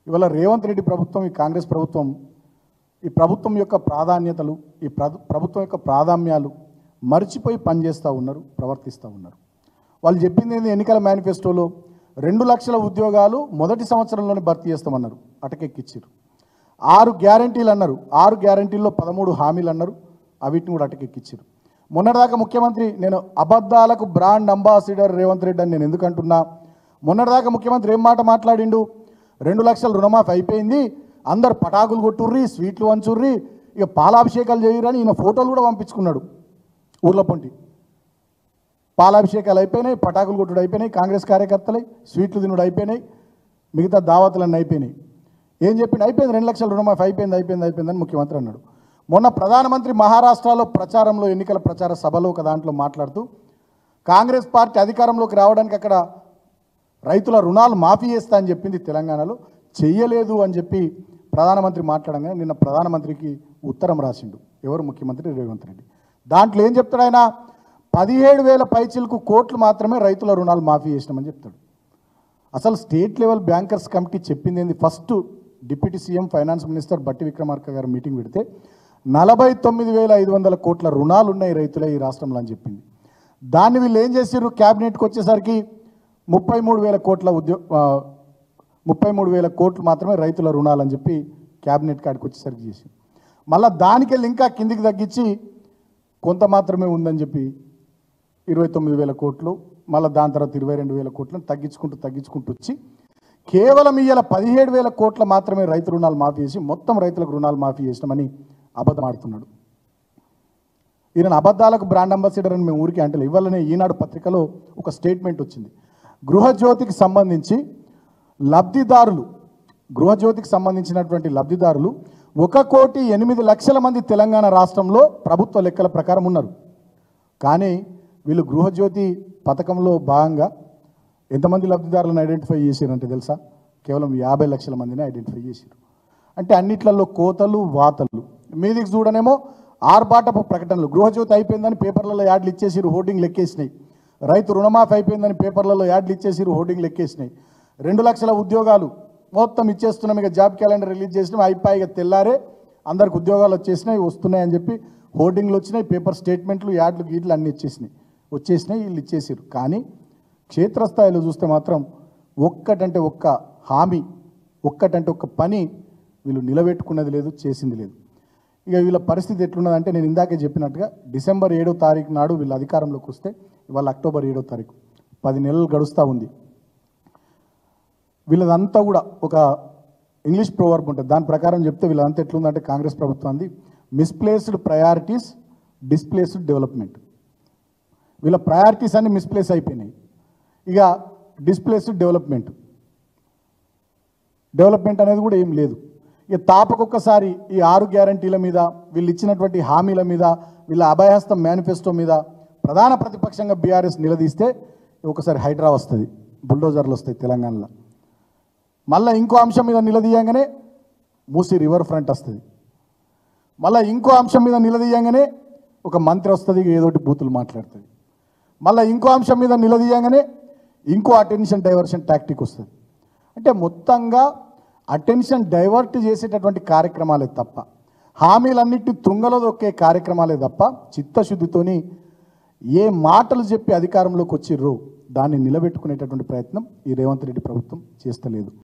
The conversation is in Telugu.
ఇవాళ రేవంత్ రెడ్డి ప్రభుత్వం ఈ కాంగ్రెస్ ప్రభుత్వం ఈ ప్రభుత్వం యొక్క ప్రాధాన్యతలు ఈ ప్ర- ప్రభుత్వం యొక్క ప్రాధాన్యాలు మర్చిపోయి పనిచేస్తూ ఉన్నారు ప్రవర్తిస్తూ ఉన్నారు వాళ్ళు చెప్పింది ఏంది ఎన్నికల మేనిఫెస్టోలో రెండు లక్షల ఉద్యోగాలు మొదటి సంవత్సరంలోనే భర్తీ చేస్తామన్నారు అటకెక్కిచ్చారు ఆరు గ్యారంటీలు అన్నారు ఆరు గ్యారంటీల్లో పదమూడు హామీలు అన్నారు అవిటిని కూడా అటకెక్కిచ్చారు మొన్నటిదాకా ముఖ్యమంత్రి నేను అబద్ధాలకు బ్రాండ్ అంబాసిడర్ రేవంత్ రెడ్డి అని నేను ఎందుకు అంటున్నా మొన్నటిదాకా ముఖ్యమంత్రి ఏం మాట మాట్లాడిండు రెండు లక్షల రుణమాఫీ అయిపోయింది అందరు పటాకులు కొట్టుర్రి స్వీట్లు వంచుర్రి ఇక పాలాభిషేకాలు చేయరని ఈయన ఫోటోలు కూడా పంపించుకున్నాడు ఊర్ల పొంటి పాలాభిషేకాలు అయిపోయినాయి పటాకులు కొట్టుడు అయిపోయినాయి కాంగ్రెస్ కార్యకర్తలై స్వీట్లు తినుడు అయిపోయినాయి మిగతా దావతులన్నీ అయిపోయినాయి ఏం చెప్పిండు అయిపోయింది రెండు లక్షల రుణమాఫీ అయిపోయింది అయిపోయింది అయిపోయిందని ముఖ్యమంత్రి అన్నాడు మొన్న ప్రధానమంత్రి మహారాష్ట్రలో ప్రచారంలో ఎన్నికల ప్రచార సభలో ఒక దాంట్లో మాట్లాడుతూ కాంగ్రెస్ పార్టీ అధికారంలోకి రావడానికి అక్కడ రైతుల రుణాలు మాఫీ చేస్తా అని చెప్పింది తెలంగాణలో చెయ్యలేదు అని చెప్పి ప్రధానమంత్రి మాట్లాడంగానే నిన్న ప్రధానమంత్రికి ఉత్తరం రాసిండు ఎవరు ముఖ్యమంత్రి రేవంత్ రెడ్డి దాంట్లో ఏం చెప్తాడు ఆయన పదిహేడు వేల పైచిలకు కోట్లు మాత్రమే రైతుల రుణాలు మాఫీ చేసినామని చెప్తాడు అసలు స్టేట్ లెవెల్ బ్యాంకర్స్ కమిటీ చెప్పింది ఏంది first deputy CM finance minister Bhatti Vikramarka గారు మీటింగ్ పెడితే నలభై తొమ్మిది వేల ఐదు వందల కోట్ల రుణాలు ఉన్నాయి రైతులే ఈ రాష్ట్రంలో అని చెప్పింది దాన్ని వీళ్ళు ఏం చేసారు క్యాబినెట్కి వచ్చేసరికి ముప్పై మూడు వేల కోట్ల ఉద్యో ఆ, ముప్పై మూడు వేల కోట్లు మాత్రమే రైతుల రుణాలు అని చెప్పి క్యాబినెట్ కాడికి వచ్చేసరికి చేసి మళ్ళీ దానికెళ్ళి ఇంకా కిందికి తగ్గించి కొంత మాత్రమే ఉందని చెప్పి ఇరవై తొమ్మిది వేల కోట్లు మళ్ళీ దాని తర్వాత ఇరవై రెండు వేల కోట్లను తగ్గించుకుంటూ తగ్గించుకుంటూ వచ్చి కేవలం ఇయ్యాల పదిహేడు వేల కోట్ల మాత్రమే రైతు రుణాలు మాఫీ చేసి మొత్తం రైతులకు రుణాలు మాఫీ చేసినామని అబద్ధం ఆడుతున్నాడు ఈయన అబద్ధాలకు బ్రాండ్ అంబాసిడర్ అని మేము ఊరికి అంటే ఇవ్వాలనే ఈనాడు పత్రికలో ఒక స్టేట్మెంట్ వచ్చింది గృహజ్యోతికి సంబంధించి లబ్ధిదారులు గృహజ్యోతికి సంబంధించినటువంటి లబ్ధిదారులు ఒక కోటి ఎనిమిది లక్షల మంది తెలంగాణ రాష్ట్రంలో ప్రభుత్వ లెక్కల ప్రకారం ఉన్నారు కానీ వీళ్ళు గృహజ్యోతి పథకంలో భాగంగా ఎంతమంది లబ్ధిదారులను ఐడెంటిఫై చేశారంటే తెలుసా కేవలం యాభై లక్షల మందిని ఐడెంటిఫై చేశారు అంటే అన్నిట్లలో కోతలు వాతలు మీదికి చూడనేమో ఆర్భాటపు ప్రకటనలు గృహజ్యోతి అయిపోయిందని పేపర్లలో యాడ్లు ఇచ్చేసిరు హోర్డింగ్లు ఎక్కేసినాయి రైతు రుణమాఫీ అయిపోయిందని పేపర్లలో యాడ్లు ఇచ్చేసిరు హోర్డింగ్లు ఎక్కేసినాయి రెండు లక్షల ఉద్యోగాలు మొత్తం ఇచ్చేస్తున్నాం ఇక జాబ్ క్యాలెండర్ రిలీజ్ చేసినాం అయిపోయి ఇక తెల్లారే అందరికి ఉద్యోగాలు వచ్చేసినాయి వస్తున్నాయి అని చెప్పి హోర్డింగ్లు వచ్చినాయి పేపర్ స్టేట్మెంట్లు యాడ్లు గీట్లు అన్నీ ఇచ్చేసినాయి వచ్చేసినాయి వీళ్ళు ఇచ్చేసారు కానీ క్షేత్రస్థాయిలో చూస్తే మాత్రం ఒక్కటంటే ఒక్క హామీ ఒక్కటంటే ఒక్క పని వీళ్ళు నిలబెట్టుకున్నది లేదు చేసింది లేదు ఇక వీళ్ళ పరిస్థితి ఎట్లున్నదంటే నేను ఇందాకే చెప్పినట్టుగా డిసెంబర్ ఏడో తారీఖు నాడు వీళ్ళు అధికారంలోకి వస్తే ఇవాళ అక్టోబర్ ఏడో తారీఖు పది నెలలు గడుస్తూ ఉంది వీళ్ళదంతా కూడా ఒక ఇంగ్లీష్ ప్రోవర్బ్ ఉంటుంది దాని ప్రకారం చెప్తే వీళ్ళంతా ఎట్లుందంటే కాంగ్రెస్ ప్రభుత్వాన్ని మిస్ప్లేస్డ్ ప్రయారిటీస్ డిస్ప్లేస్డ్ డెవలప్మెంట్ వీళ్ళ ప్రయారిటీస్ అన్ని మిస్ప్లేస్ అయిపోయినాయి ఇక డిస్ప్లేస్డ్ డెవలప్మెంట్ డెవలప్మెంట్ అనేది కూడా ఏం లేదు ఇక తాపకొక్కసారి ఈ ఆరు గ్యారంటీల మీద వీళ్ళు ఇచ్చినటువంటి హామీల మీద వీళ్ళ అభయహస్తం మేనిఫెస్టో మీద ప్రధాన ప్రతిపక్షంగా బీఆర్ఎస్ నిలదీస్తే ఒకసారి హైడ్రా వస్తుంది బుల్డోజర్లు వస్తాయి తెలంగాణలో మళ్ళీ ఇంకో అంశం మీద నిలదీయంగానే మూసి రివర్ ఫ్రంట్ వస్తుంది మళ్ళీ ఇంకో అంశం మీద నిలదీయంగానే ఒక మంత్రి వస్తుంది ఏదోటి బూతులు మాట్లాడుతుంది మళ్ళీ ఇంకో అంశం మీద నిలదీయంగానే ఇంకో అటెన్షన్ డైవర్షన్ టాక్టిక్ వస్తుంది అంటే మొత్తంగా అటెన్షన్ డైవర్ట్ చేసేటటువంటి కార్యక్రమాలే తప్ప హామీలన్నిటి తుంగలో దొక్కే కార్యక్రమాలే తప్ప చిత్తశుద్ధితోని ఏ మాటలు చెప్పి అధికారంలోకి వచ్చిర్రో దాన్ని నిలబెట్టుకునేటటువంటి ప్రయత్నం ఈ రేవంత్ రెడ్డి ప్రభుత్వం చేస్తలేదు